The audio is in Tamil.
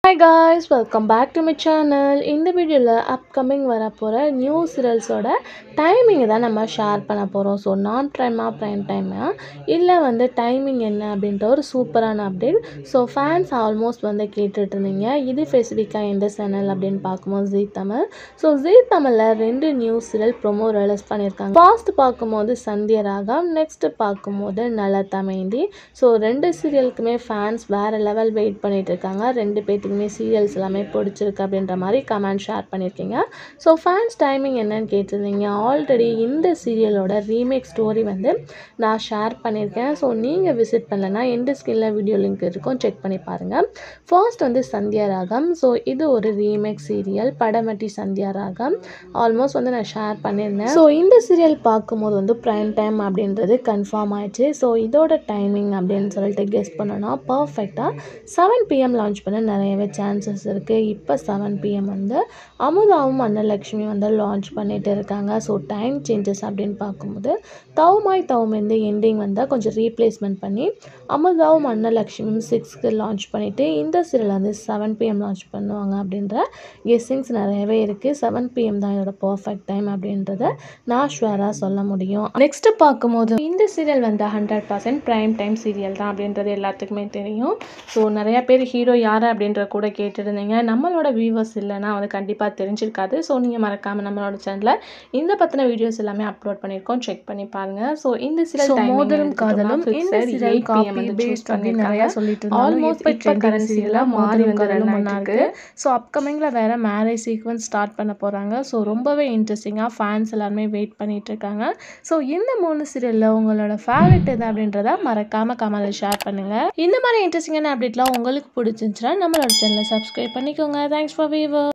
hi guys welcome back to my channel இந்த வீடியோவில் அப்கமிங் வர போகிற நியூ சீரியல்ஸோட டைமிங் தான் நம்ம ஷேர் பண்ண போகிறோம் ஸோ நான் ப்ரைமாக ப்ரைம் டைமா இல்லை வந்து டைமிங் என்ன அப்படின்ற ஒரு சூப்பரான அப்டேட் ஸோ ஃபேன்ஸ் ஆல்மோஸ்ட் வந்து கேட்டுட்டு இருந்தீங்க இது ஸ்பெசிஃபிக்காக எந்த சேனல் அப்படின்னு பார்க்கும்போது ஜீ தமிழ் ஸோ ஜீ தமிழில் ரெண்டு நியூ சீரியல் ப்ரொமோ ரிலீஸ் பண்ணியிருக்காங்க ஃபாஸ்ட் பார்க்கும்போது சந்திய ராகம் நெக்ஸ்ட் பார்க்கும்போது நல தமைந்தி ஸோ ரெண்டு சீரியலுக்குமே ஃபேன்ஸ் வேறு லெவல் வெயிட் பண்ணிட்டு இருக்காங்க ரெண்டு பேர்த்துக்குமே சீரியல்ஸ் எல்லாமே பிடிச்சிருக்கு அப்படின்ற மாதிரி கமெண்ட் ஷேர் பண்ணியிருக்கீங்க ஸோ ஃபேன்ஸ் டைமிங் என்னன்னு கேட்டிருந்தீங்க ஆல்ரெடி இந்த சீரியலோட ரீமேக் ஸ்டோரி வந்து நான் ஷேர் பண்ணியிருக்கேன் ஸோ நீங்கள் விசிட் பண்ணலன்னா எந்த ஸ்கில்ல வீடியோ லிங்க் இருக்கும் செக் பண்ணி பாருங்கள் ஃபர்ஸ்ட் வந்து சந்தியா ராகம் ஸோ இது ஒரு ரீமேக் சீரியல் படமட்டி சந்தியா ராகம் ஆல்மோஸ்ட் வந்து நான் ஷேர் பண்ணியிருந்தேன் ஸோ இந்த சீரியல் பார்க்கும்போது வந்து ப்ரைம் டைம் அப்படின்றது கன்ஃபார்ம் ஆயிடுச்சு ஸோ இதோட டைமிங் அப்படின்னு சொல்லிட்டு கெஸ் பண்ணோன்னா பர்ஃபெக்டாக செவன் பிஎம் லான்ச் பண்ண நிறையவே சான்சஸ் இருக்குது இப்போ செவன் பிஎம் வந்து அமுதாவும் அன்னலக்ஷ்மி வந்து லான்ச் பண்ணிட்டு இருக்காங்க ஸோ டைம் சேஞ்சஸ் அப்படின்னு பார்க்கும்போது தவுமாய் தவுமேந்து எண்டிங் வந்தால் கொஞ்சம் ரீப்ளேஸ்மெண்ட் பண்ணி அமுதாவும் அன்னலக்ஷ்மியும் சிக்ஸ்க்கு லான்ச் பண்ணிவிட்டு இந்த சீரியல் வந்து செவன் பிஎம் லான்ச் பண்ணுவாங்க அப்படின்ற கெஸ்ஸிங்ஸ் நிறையவே இருக்குது செவன் பிஎம் தான் இதோட பர்ஃபெக்ட் டைம் அப்படின்றத நான் ஷுவராக சொல்ல முடியும் நெக்ஸ்ட்டு பார்க்கும்போது இந்த சீரியல் வந்து hundred percent prime time serial தான் அப்படின்றது எல்லாத்துக்குமே தெரியும் ஸோ நிறையா பேர் ஹீரோ யார் அப்படின்ற கூட கேட்டுருந்தீங்க நம்மளோட வியூவர்ஸ் இல்லைன்னா வந்து கண்டிப்பாக தெரிஞ்சிருக்காது ஸோ நீங்கள் மறக்காமல் நம்மளோட சேனலில் இந்த பற்றின வீடியோஸ் எல்லாமே அப்லோட் பண்ணியிருக்கோம் செக் பண்ணி பாருங்கள் ஸோ இந்த So, சீரியல் மோதலும் காதலும் இந்த serial copy based அப்படின்னு நிறைய சொல்லிட்டு இருந்தாலும் ஆல்மோஸ்ட் இப்போ இப்போ trending கரண்ட் serial சீரியலாக ஆ மாறி மோதலும் வந்து காதலும் ரன் ஒன்றா ஆகிருக்கு இருக்கு ஸோ அப்கமிங்கில் வேற மேரேஜ் சீக்வன்ஸ் ஸ்டார்ட் பண்ண போகிறாங்க ஸோ ரொம்பவே இன்ட்ரெஸ்டிங்காக ஃபேன்ஸ் எல்லாருமே வெயிட் பண்ணிட்டு இருக்காங்க ஸோ இந்த மூணு சீரியலில் உங்களோட ஃபேவரட் எது அப்படின்றத மறக்காமல் கமெண்ட்ல ஷேர் பண்ணுங்கள் இந்த மாதிரி இன்ட்ரெஸ்டிங்கான அப்டேட்லாம் உங்களுக்கு பிடிச்சிருந்துச்சுன்னா நம்மளோட சேனலை சப்ஸ்கிரைப் பண்ணிக்கோங்க தேங்க்ஸ் ஃபார் வீவர்